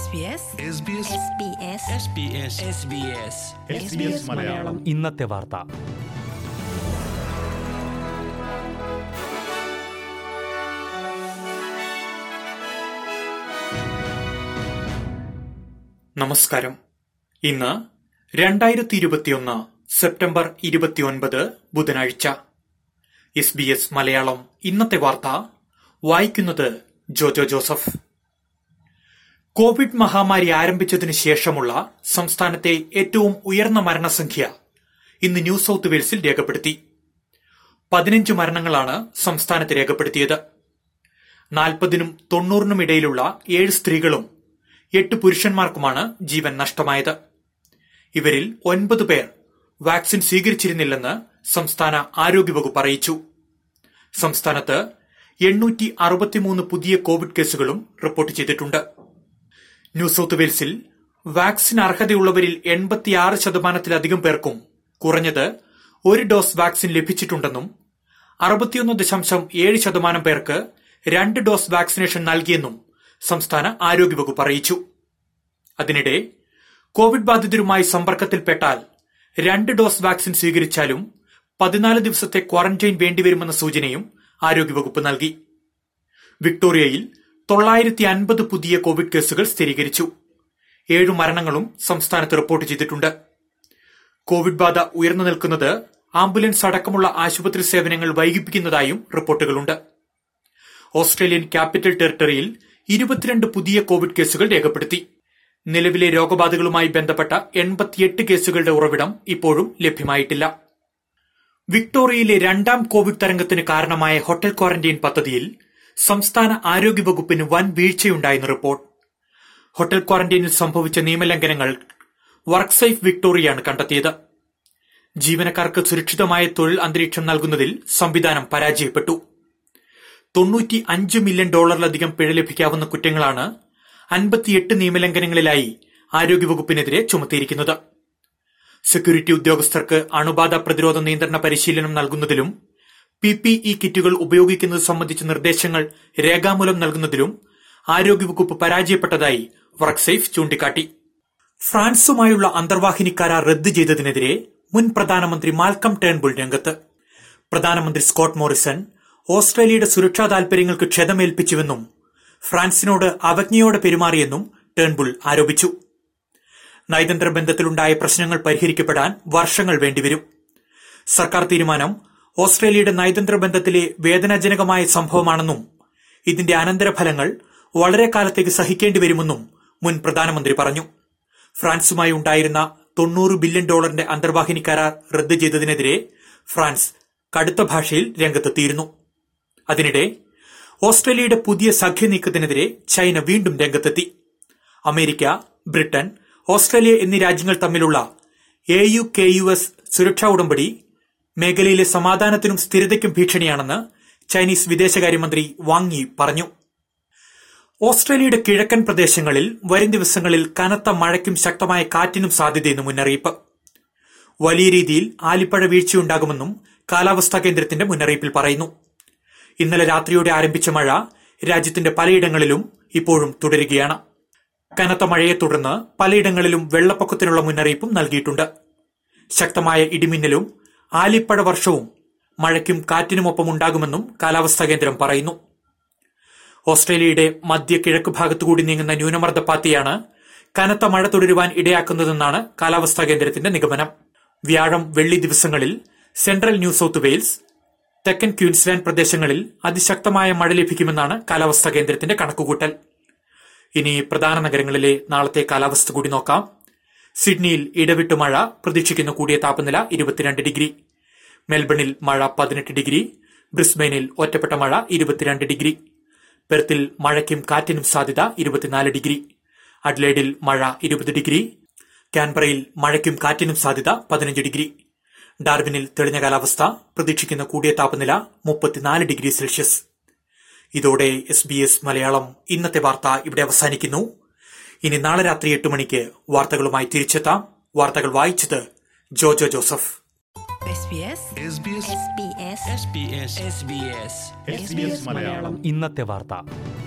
SBS SBS Malayalam ഇന്നത്തെ വാർത്ത നമസ്കാരം ഇന്ന് രണ്ടായിരത്തി ഇരുപത്തിയൊന്ന് സെപ്റ്റംബർ ഇരുപത്തിയൊൻപത് ബുധനാഴ്ച എസ് ബി എസ് മലയാളം ഇന്നത്തെ വാർത്ത വായിക്കുന്നത് ജോജോ ജോസഫ് കോവിഡ് മഹാമാരി ആരംഭിച്ചതിന് ശേഷമുള്ള സംസ്ഥാനത്തെ ഏറ്റവും ഉയർന്ന മരണസംഖ്യ ഇന്ന് ന്യൂ സൌത്ത് വെയിൽസിൽ രേഖപ്പെടുത്തി പതിനഞ്ച് മരണങ്ങളാണ് സംസ്ഥാനത്ത് രേഖപ്പെടുത്തിയത് നാൽപ്പതിനും തൊണ്ണൂറിനും ഇടയിലുള്ള ഏഴ് സ്ത്രീകളും എട്ട് പുരുഷന്മാർക്കുമാണ് ജീവൻ നഷ്ടമായത് ഇവരിൽ ഒൻപത് പേർ വാക്സിൻ സ്വീകരിച്ചിരുന്നില്ലെന്ന് സംസ്ഥാന ആരോഗ്യവകുപ്പ് അറിയിച്ചു സംസ്ഥാനത്ത് എണ്ണൂറ്റി അറുപത്തിമൂന്ന് പുതിയ കോവിഡ് കേസുകളും റിപ്പോർട്ട് ചെയ്തിട്ടുണ്ട് ന്യൂ സൌത്ത് വെയിൽസിൽ വാക്സിൻ അർഹതയുള്ളവരിൽ എൺപത്തിയാറ് ശതമാനത്തിലധികം പേർക്കും കുറഞ്ഞത് ഒരു ഡോസ് വാക്സിൻ ലഭിച്ചിട്ടുണ്ടെന്നും അറുപത്തിയൊന്ന് ദശാംശം ഏഴ് ശതമാനം പേർക്ക് രണ്ട് ഡോസ് വാക്സിനേഷൻ നൽകിയെന്നും സംസ്ഥാന ആരോഗ്യവകുപ്പ് അറിയിച്ചു അതിനിടെ കോവിഡ് ബാധിതരുമായി സമ്പർക്കത്തിൽപ്പെട്ടാൽ രണ്ട് ഡോസ് വാക്സിൻ സ്വീകരിച്ചാലും പതിനാല് ദിവസത്തെ ക്വാറന്റൈൻ വേണ്ടിവരുമെന്ന സൂചനയും ആരോഗ്യവകുപ്പ് നൽകി വിക്ടോറിയയിൽ തൊള്ളായിരത്തി അൻപത് പുതിയ കോവിഡ് കേസുകൾ സ്ഥിരീകരിച്ചു ഏഴു മരണങ്ങളും സംസ്ഥാനത്ത് റിപ്പോർട്ട് ചെയ്തിട്ടുണ്ട് കോവിഡ് ബാധ ഉയർന്നു നിൽക്കുന്നത് ആംബുലൻസ് അടക്കമുള്ള ആശുപത്രി സേവനങ്ങൾ വൈകിപ്പിക്കുന്നതായും റിപ്പോർട്ടുകളുണ്ട് ഓസ്ട്രേലിയൻ ക്യാപിറ്റൽ ടെറിട്ടറിയിൽ ഇരുപത്തിരണ്ട് പുതിയ കോവിഡ് കേസുകൾ രേഖപ്പെടുത്തി നിലവിലെ രോഗബാധകളുമായി ബന്ധപ്പെട്ട എൺപത്തിയെട്ട് കേസുകളുടെ ഉറവിടം ഇപ്പോഴും ലഭ്യമായിട്ടില്ല വിക്ടോറിയയിലെ രണ്ടാം കോവിഡ് തരംഗത്തിന് കാരണമായ ഹോട്ടൽ ക്വാറന്റൈൻ പദ്ധതിയിൽ സംസ്ഥാന ആരോഗ്യവകുപ്പിന് വൻ വീഴ്ചയുണ്ടായെന്ന് റിപ്പോർട്ട് ഹോട്ടൽ ക്വാറന്റൈനിൽ സംഭവിച്ച നിയമലംഘനങ്ങൾ വർക്ക് സേഫ് വിക്ടോറിയയാണ് കണ്ടെത്തിയത് ജീവനക്കാർക്ക് സുരക്ഷിതമായ തൊഴിൽ അന്തരീക്ഷം നൽകുന്നതിൽ സംവിധാനം പരാജയപ്പെട്ടു തൊണ്ണൂറ്റി അഞ്ച് മില്യൺ ഡോളറിലധികം പിഴ ലഭിക്കാവുന്ന കുറ്റങ്ങളാണ് അൻപത്തിയെട്ട് നിയമലംഘനങ്ങളിലായി ആരോഗ്യവകുപ്പിനെതിരെ ചുമത്തിയിരിക്കുന്നത് സെക്യൂരിറ്റി ഉദ്യോഗസ്ഥർക്ക് അണുബാധ പ്രതിരോധ നിയന്ത്രണ പരിശീലനം നൽകുന്നതിലും പി പി ഇ കിറ്റുകൾ ഉപയോഗിക്കുന്നത് സംബന്ധിച്ച നിർദ്ദേശങ്ങൾ രേഖാമൂലം നൽകുന്നതിലും ആരോഗ്യവകുപ്പ് പരാജയപ്പെട്ടതായി വർക്ക്സേഫ് ചൂണ്ടിക്കാട്ടി ഫ്രാൻസുമായുള്ള അന്തർവാഹിനി കരാർ റദ്ദ് ചെയ്തതിനെതിരെ മുൻ പ്രധാനമന്ത്രി മാൽക്കം ടേൺബുൾ രംഗത്ത് പ്രധാനമന്ത്രി സ്കോട്ട് മോറിസൺ ഓസ്ട്രേലിയയുടെ സുരക്ഷാ താൽപര്യങ്ങൾക്ക് ക്ഷതമേൽപ്പിച്ചുവെന്നും ഫ്രാൻസിനോട് അവജ്ഞയോടെ പെരുമാറിയെന്നും ടേൺബുൾ ആരോപിച്ചു നയതന്ത്ര ബന്ധത്തിലുണ്ടായ പ്രശ്നങ്ങൾ പരിഹരിക്കപ്പെടാൻ വർഷങ്ങൾ വേണ്ടിവരും സർക്കാർ തീരുമാനം ഓസ്ട്രേലിയയുടെ നയതന്ത്ര ബന്ധത്തിലെ വേദനാജനകമായ സംഭവമാണെന്നും ഇതിന്റെ അനന്തരഫലങ്ങൾ വളരെ കാലത്തേക്ക് സഹിക്കേണ്ടി വരുമെന്നും മുൻ പ്രധാനമന്ത്രി പറഞ്ഞു ഫ്രാൻസുമായി ഉണ്ടായിരുന്ന തൊണ്ണൂറ് ബില്യൺ ഡോളറിന്റെ അന്തർവാഹിനി കരാർ റദ്ദ് ചെയ്തതിനെതിരെ ഫ്രാൻസ് കടുത്ത ഭാഷയിൽ രംഗത്തെത്തിയിരുന്നു അതിനിടെ ഓസ്ട്രേലിയയുടെ പുതിയ സഖ്യ നീക്കത്തിനെതിരെ ചൈന വീണ്ടും രംഗത്തെത്തി അമേരിക്ക ബ്രിട്ടൻ ഓസ്ട്രേലിയ എന്നീ രാജ്യങ്ങൾ തമ്മിലുള്ള A U K U S സുരക്ഷാ ഉടമ്പടി മേഖലയിലെ സമാധാനത്തിനും സ്ഥിരതയ്ക്കും ഭീഷണിയാണെന്ന് ചൈനീസ് വിദേശകാര്യമന്ത്രി വാങ് യി പറഞ്ഞു ഓസ്ട്രേലിയയുടെ കിഴക്കൻ പ്രദേശങ്ങളിൽ വരും ദിവസങ്ങളിൽ കനത്ത മഴയ്ക്കും ശക്തമായ കാറ്റിനും സാധ്യതയെന്ന് മുന്നറിയിപ്പ് വലിയ രീതിയിൽ ആലിപ്പഴ വീഴ്ചയുണ്ടാകുമെന്നും കാലാവസ്ഥാ കേന്ദ്രത്തിന്റെ മുന്നറിയിപ്പിൽ പറയുന്നു ഇന്നലെ രാത്രിയോടെ ആരംഭിച്ച മഴ രാജ്യത്തിന്റെ പലയിടങ്ങളിലും ഇപ്പോഴും തുടരുകയാണ് കനത്ത മഴയെ തുടർന്ന് പലയിടങ്ങളിലും വെള്ളപ്പൊക്കത്തിനുള്ള മുന്നറിയിപ്പും നൽകിയിട്ടുണ്ട് ശക്തമായ ഇടിമിന്നലും ആലിപ്പഴ വർഷവും മഴയ്ക്കും കാറ്റിനുമൊപ്പം ഉണ്ടാകുമെന്നും കാലാവസ്ഥാ കേന്ദ്രം പറയുന്നു ഓസ്ട്രേലിയയുടെ മധ്യ കിഴക്ക് ഭാഗത്തുകൂടി നീങ്ങുന്ന ന്യൂനമർദ്ദപ്പാത്തിയാണ് കനത്ത മഴ തുടരുവാൻ ഇടയാക്കുന്നതെന്നാണ് കാലാവസ്ഥാ കേന്ദ്രത്തിന്റെ നിഗമനം വ്യാഴം വെള്ളി ദിവസങ്ങളിൽ സെൻട്രൽ ന്യൂ സൌത്ത് വെയിൽസ് തെക്കൻ ക്യൂൻസ്ലാൻഡ് പ്രദേശങ്ങളിൽ അതിശക്തമായ മഴ ലഭിക്കുമെന്നാണ് കാലാവസ്ഥാ കേന്ദ്രത്തിന്റെ കണക്കുകൂട്ടൽ ഇനി പ്രധാന നഗരങ്ങളിലെ നാളത്തെ കാലാവസ്ഥ കൂടി നോക്കാം സിഡ്നിയിൽ ഇടവിട്ട് മഴ പ്രതീക്ഷിക്കുന്ന കൂടിയ താപനില ഇരുപത്തിരണ്ട് ഡിഗ്രി മെൽബണിൽ മഴ പതിനെട്ട് ഡിഗ്രി ബ്രിസ്ബെയിനിൽ ഒറ്റപ്പെട്ട മഴ ഇരുപത്തിരണ്ട് ഡിഗ്രി പെർത്തിൽ മഴയ്ക്കും കാറ്റിനും സാധ്യത ഇരുപത്തിനാല് ഡിഗ്രി അഡ്ലേഡിൽ മഴ ഇരുപത് ഡിഗ്രി കാൻബറയിൽ മഴയ്ക്കും കാറ്റിനും സാധ്യത പതിനഞ്ച് ഡിഗ്രി ഡാർവിനിൽ തെളിഞ്ഞ കാലാവസ്ഥ പ്രതീക്ഷിക്കുന്ന കൂടിയ താപനില മുപ്പത്തിനാല് ഡിഗ്രി സെൽഷ്യസ് ഇതോടെ എസ് ബി എസ് മലയാളം ഇന്നത്തെ വാർത്ത ഇവിടെ അവസാനിക്കുന്നു ഇനി നാളെ രാത്രി എട്ട് മണിക്ക് വാർത്തകളുമായി തിരിച്ചെത്താം വാർത്തകൾ വായിച്ചത് Jojo Joseph SBS SBS SBS SBS Malayalam ഇന്നത്തെ വാർത്ത